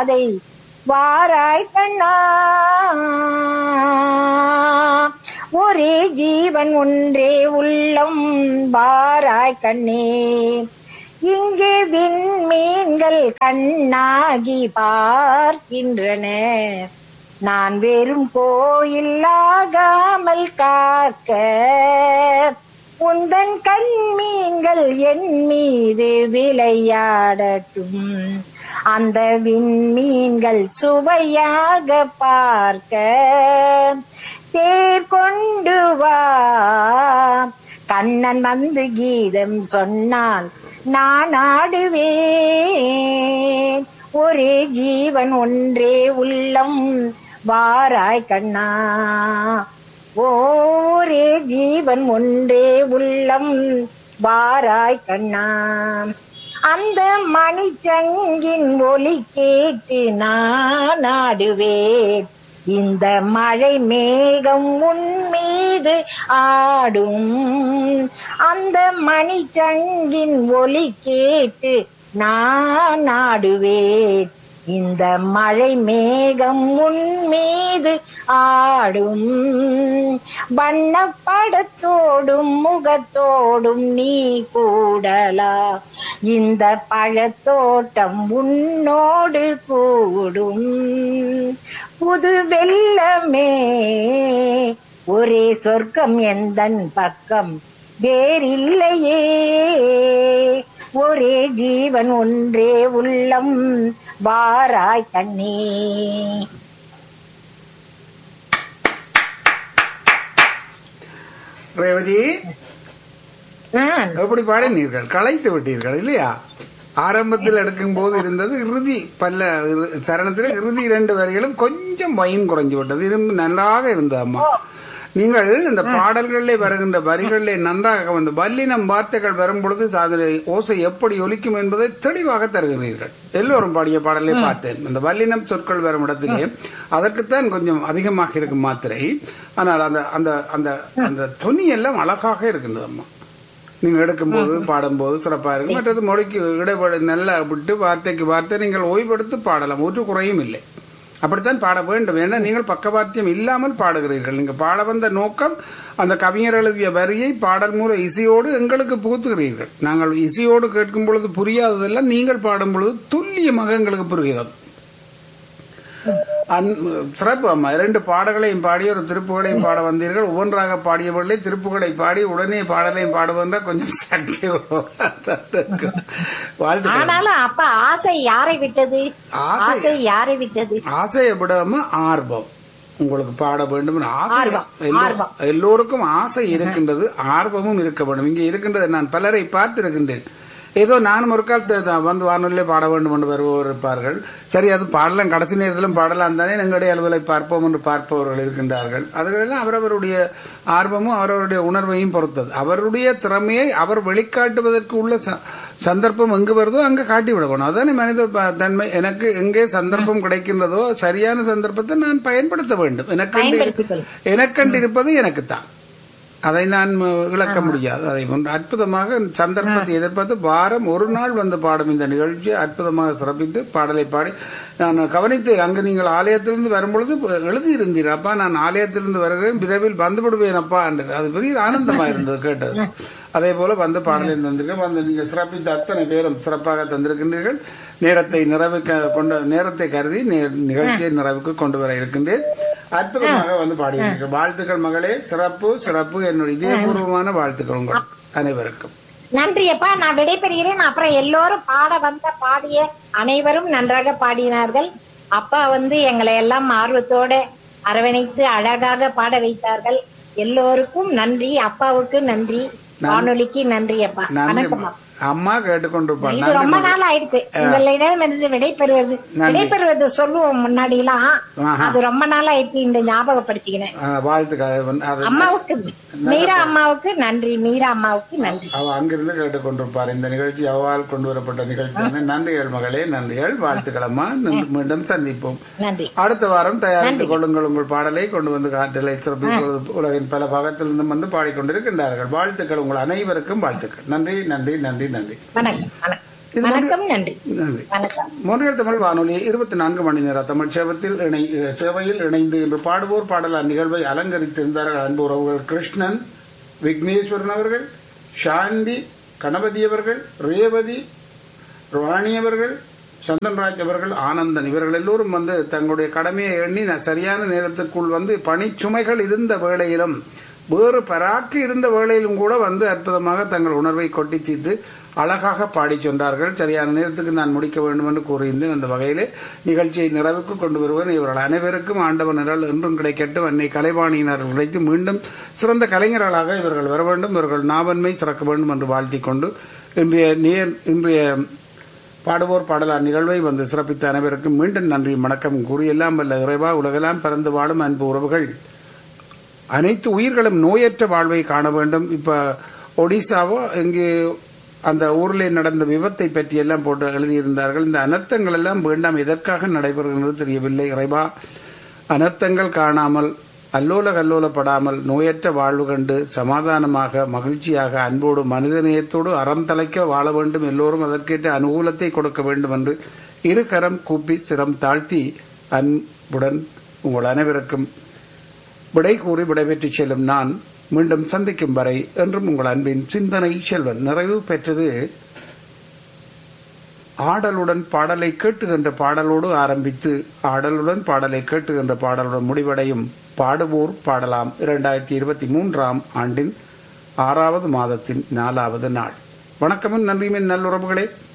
பாதை வாராய் கண்ணா ஒரே ஜீவன் ஒன்றே உள்ளம் வாராய் கண்ணே இங்கே விண்மீன்கள் கண்ணாகி பார்க்கின்றன நான் வெறும் கோயிலாகாமல் காக்க உந்தன் கண்மீன்கள் என் மீது விளையாடட்டும் அந்த விண்மீன்கள் சுவையாக பார்க்க தேர் கொண்டு வா கண்ணன் வந்து கீதம் சொன்னான் நான் ஆடுவேன் ஒரே ஜீவன் ஒன்றே உள்ளம் வாராய் கண்ணா ஒரே ஜீவன் ஒன்றே உள்ளம் வாராய் கண்ணா அந்த மணிச்சங்கின் ஒலி கேட்டு நான் ஆடுவேன் இந்த மழை மேகம் உன் மீது ஆடும் அந்த மணிச்சங்கின் ஒலி கேட்டு நான் ஆடுவேன் இந்த மழை மேகம் உன் மீது ஆடும் வண்ணப்படத்தோடும் முகத்தோடும் நீ கூடலா இந்த பழத்தோட்டம் உன்னோடு கூடும் புது வெள்ளமே ஒரே சொர்க்கம் எந்தன் பக்கம் வேறில்லையே ஒரே ஜீவன் ஒன்றே உள்ளம் வாராய் கண்ணே ரேவதி நான் எப்படி பாடினீர்கள் களைத்து விட்டீர்கள் இல்லையா ஆரம்பத்தில் எடுக்கும் போது இருந்தது இறுதி பல்ல இறு- சரணத்தில் இறுதி இரண்டு வரிகளும் கொஞ்சம் பயம் குறைஞ்சு விட்டது இரும்பு நன்றாக இருந்தது அம்மா நீங்கள் இந்த பாடல்களிலே வருகின்ற வரிகளிலே நன்றாக வந்து வல்லினம் வார்த்தைகள் வரும் பொழுது அதில் ஓசை எப்படி ஒலிக்கும் என்பதை தெளிவாக தருகிறீர்கள் எல்லோரும் பாடிய பாடலை பார்த்தேன் இந்த வல்லினம் சொற்கள் வரும் இடத்திலே அதற்குத்தான் கொஞ்சம் அதிகமாக இருக்கும் மாத்திரை ஆனால் அந்த அந்த அந்த அந்த துணி எல்லாம் அழகாக இருக்கின்றது அம்மா நீங்க எடுக்கும்போது பாடும்போது சிறப்பா இருக்கும் மற்றது மொழிக்கு இடைவெளி நல்லா விட்டு வார்த்தைக்கு வார்த்தை நீங்கள் ஓய்வெடுத்து பாடலாம் ஒரு குறையும் இல்லை அப்படித்தான் பாட வேண்டும் ஏன்னா நீங்கள் பக்கவாத்தியம் இல்லாமல் பாடுகிறீர்கள் நீங்க பாட வந்த நோக்கம் அந்த கவிஞர் எழுதிய வரியை பாடல் மூல இசையோடு எங்களுக்கு புகுத்துகிறீர்கள் நாங்கள் இசையோடு கேட்கும் பொழுது புரியாததெல்லாம் நீங்கள் பாடும் பொழுது துல்லியமாக எங்களுக்கு புரிகிறது அன்- சிறப்பு அம்மா இரண்டு பாடல்களையும் பாடி ஒரு திருப்புகளையும் பாட வந்தீர்கள் ஒவ்வொன்றாக பாடியவர்களே திருப்புகளை பாடி உடனே பாடலையும் பாடுவதா கொஞ்சம் சக்தி வாழ்த்து ஆனாலும் அப்ப ஆசை யாரை விட்டது ஆசை- ஆசை யாரை விட்டது ஆசையை விடாம ஆர்வம் உங்களுக்கு பாட வேண்டும் ஆசை ஆர்வம், எல்லோ- ஆர்வம். எல்லோருக்கும் ஆசை இருக்கின்றது ஆர்வமும் இருக்க வேண்டும் இங்கே இருக்கின்றது நான் பலரை பார்த்திருக்கின்றேன் ஏதோ நானும் ஒரு காலத்து தான் வந்து வானொலியிலே பாட வேண்டும் என்று வருபவர் இருப்பார்கள் சரி அது பாடலாம் கடைசி நேரத்திலும் பாடலாம் தானே எங்களுடைய அலுவலை பார்ப்போம் என்று பார்ப்பவர்கள் இருக்கின்றார்கள் அதுகளெல்லாம் அவரவருடைய ஆர்வமும் அவரவருடைய உணர்வையும் பொறுத்தது அவருடைய திறமையை அவர் வெளிக்காட்டுவதற்கு உள்ள ச- சந்தர்ப்பம் எங்கு வருதோ அங்க காட்டி விடணும் அதானே மனித ப- தன்மை எனக்கு எங்கே சந்தர்ப்பம் கிடைக்கின்றதோ சரியான சந்தர்ப்பத்தை நான் பயன்படுத்த வேண்டும் எனக்கு பயன்படுத்திக் கொள். எனக்கண்டு இருப்பது எனக்குத்தான் அதை நான் ம- இழக்க முடியாது அதை ஒன்று அற்புதமாக சந்தர்ப்பத்தை எதிர்பார்த்து வாரம் ஒரு நாள் வந்து பாடும் இந்த நிகழ்ச்சியை அற்புதமாக சிறப்பித்து பாடலை பாடி நான் கவனித்தேன் அங்கு நீங்கள் ஆலயத்திலிருந்து வரும்பொழுது எழுதியிருந்தீர் அப்பா நான் ஆலயத்திலிருந்து வருகிறேன் விரைவில் வந்து விடுவேன் அப்பா என்று அது பெரிய ஆனந்தமா இருந்தது கேட்டது அதே போல வந்து பாடலை தந்திருக்கேன் வந்து நீங்கள் சிறப்பித்த அத்தனை பேரும் சிறப்பாக தந்திருக்கின்றீர்கள் நேரத்தை நிறைவு கொண்ட நேரத்தை கருதி நே- நிகழ்ச்சியை நிறைவுக்கு கொண்டு வர இருக்கின்றேன் அற்புதமாக வந்து பாடியிருக்கீர்கள் வாழ்த்துக்கள் மகளே சிறப்பு சிறப்பு என்னுடைய இதயபூர்வமான வாழ்த்துக்கள் உங்களுக்கு அனைவருக்கும் நன்றி அப்பா நான் விடைபெறுகிறேன் அப்புறம் எல்லோரும் பாட வந்த பாடிய அனைவரும் நன்றாக பாடினார்கள் அப்பா வந்து எங்களை எல்லாம் ஆர்வத்தோட அரவணைத்து அழகாக பாட வைத்தார்கள் எல்லோருக்கும் நன்றி அப்பாவுக்கு நன்றடி வானொலிக்கு நன்றி அப்பா நன்றி வணக்கம் அப்பா. அம்மா கேட்டுக்கொண்டிருப்பாள் இது நன்றி ரொம்ப மகளே. நாள் ஆயிடுச்சு உங்களிடம் இருந்து விடைபெறுவது நன்றி. விடைபெறுவது சொல்லுவோம் முன்னாடி எல்லாம் ஆஹா. அது ரொம்ப நாள் ஆயிடுச்சு இந்த ஞாபகப்படுத்திக்கினேன் ஆ, வாழ்த்துக்கள் அது வந்து- அது அம்மாவுக்கு மீரா அம்மாவுக்கு நன்றி மீரா அம்மாவுக்கு நன்றி அவ அங்கிருந்து கேட்டுக்கொண்டிருப்பார் இந்த நிகழ்ச்சி அவ்வாறு கொண்டு வரப்பட்ட நிகழ்ச்சி நன்றிகள் மகளே நன்றிகள் வாழ்த்துக்கள் அம்மா நன்றி. மீண்டும் சந்திப்போம் நன்றி அடுத்த வாரம் தயாரித்துக் கொள்ளுங்கள் உங்கள் பாடலை கொண்டு வந்து காற்றலை சிறப்பிப்பது உலகின் பல பாகத்திலிருந்தும் வந்து பாடிக்கொண்டிருக்கின்றார்கள் வாழ்த்துக்கள் உங்கள் அனைவருக்கும் வாழ்த்துக்கள் நன்றி நன்றி நன்றி நன்றி வணக்கம் வணக்கம் இது மொழி- வணக்கம் நன்றி நன்றி வணக்கம் மொழியல் தமிழ் வானொலி இருபத்தி நான்கு மணி நேர தமிழ் சேவத்தில் இணை சேவையில் இணைந்து இன்று பாடுவோர் பாடலார் நிகழ்வை அலங்கரித்திருந்தார்கள் அன்பு உறவுகள் கிருஷ்ணன் விக்னேஸ்வரன் அவர்கள் சாந்தி கணபதி அவர்கள் ரேவதி ராணி அவர்கள் சந்தன்ராஜ் அவர்கள் ஆனந்தன் இவர்கள் எல்லோரும் வந்து தங்களுடைய கடமையை எண்ணி ந- சரியான நேரத்துக்குள் வந்து பணிச்சுமைகள் இருந்த வேளையிலும் வேறு பராக்கு இருந்த வேளையிலும் கூட வந்து அற்புதமாக தங்கள் உணர்வை கொட்டி தீர்த்து அழகாக பாடிச் சென்றார்கள் சரியான நேரத்துக்கு நான் முடிக்க வேண்டும் என்று கூறியிருந்தேன் அந்த வகையிலே நிகழ்ச்சியை நிறைவுக்கு கொண்டு வருவேன் இவர்கள் அனைவருக்கும் ஆண்டவன் நிரல் என்றும் கிடைக்கட்டும் அன்னை கலைவாணியினர் கிடைத்து மீண்டும் சிறந்த கலைஞர்களாக இவர்கள் வர வேண்டும் இவர்கள் நாவன்மை சிறக்க வேண்டும் என்று வாழ்த்திக் கொண்டு இன்றைய நேர் இன்றைய பாடுவோர் பாடலார் நிகழ்வை வந்து சிறப்பித்த அனைவருக்கும் மீண்டும் நன்றி வணக்கம் கூறி எல்லாம் வல்ல இறைவா உலகெல்லாம் பறந்து வாழும் அன்பு உறவுகள் அனைத்து உயிர்களும் நோயற்ற வாழ்வை காண வேண்டும் இப்ப ஒடிசாவோ இங்கு அந்த ஊரில் நடந்த விபத்தை பற்றி எல்லாம் போட்டு எழுதியிருந்தார்கள் இந்த அனர்த்தங்கள் எல்லாம் வேண்டாம் எதற்காக நடைபெறுகிறது தெரியவில்லை இறைவா அனர்த்தங்கள் காணாமல் அல்லோல கல்லோலப்படாமல் நோயற்ற வாழ்வு கண்டு சமாதானமாக மகிழ்ச்சியாக அன்போடு மனிதநேயத்தோடு அறம் தலைக்க வாழ வேண்டும் எல்லோரும் அதற்கேற்ற அனுகூலத்தை கொடுக்க வேண்டும் என்று இரு கரம் கூப்பி சிரம் தாழ்த்தி அன்புடன் உங்கள் அனைவருக்கும் விடை கூறி விடைபெற்றுச் செல்லும் நான் மீண்டும் சந்திக்கும் வரை என்றும் உங்கள் அன்பின் சிந்தனை செல்வன் நிறைவு பெற்றது ஆடலுடன் பாடலை கேட்டுகின்ற பாடலோடு ஆரம்பித்து ஆடலுடன் பாடலை கேட்டுகின்ற பாடலுடன் முடிவடையும் பாடுவோர் பாடலாம் இரண்டாயிரத்தி இருபத்தி மூன்றாம் ஆண்டின் ஆறாவது மாதத்தின் நாலாவது நாள் வணக்கமும் நன்றியுமே நல்லுறவுகளே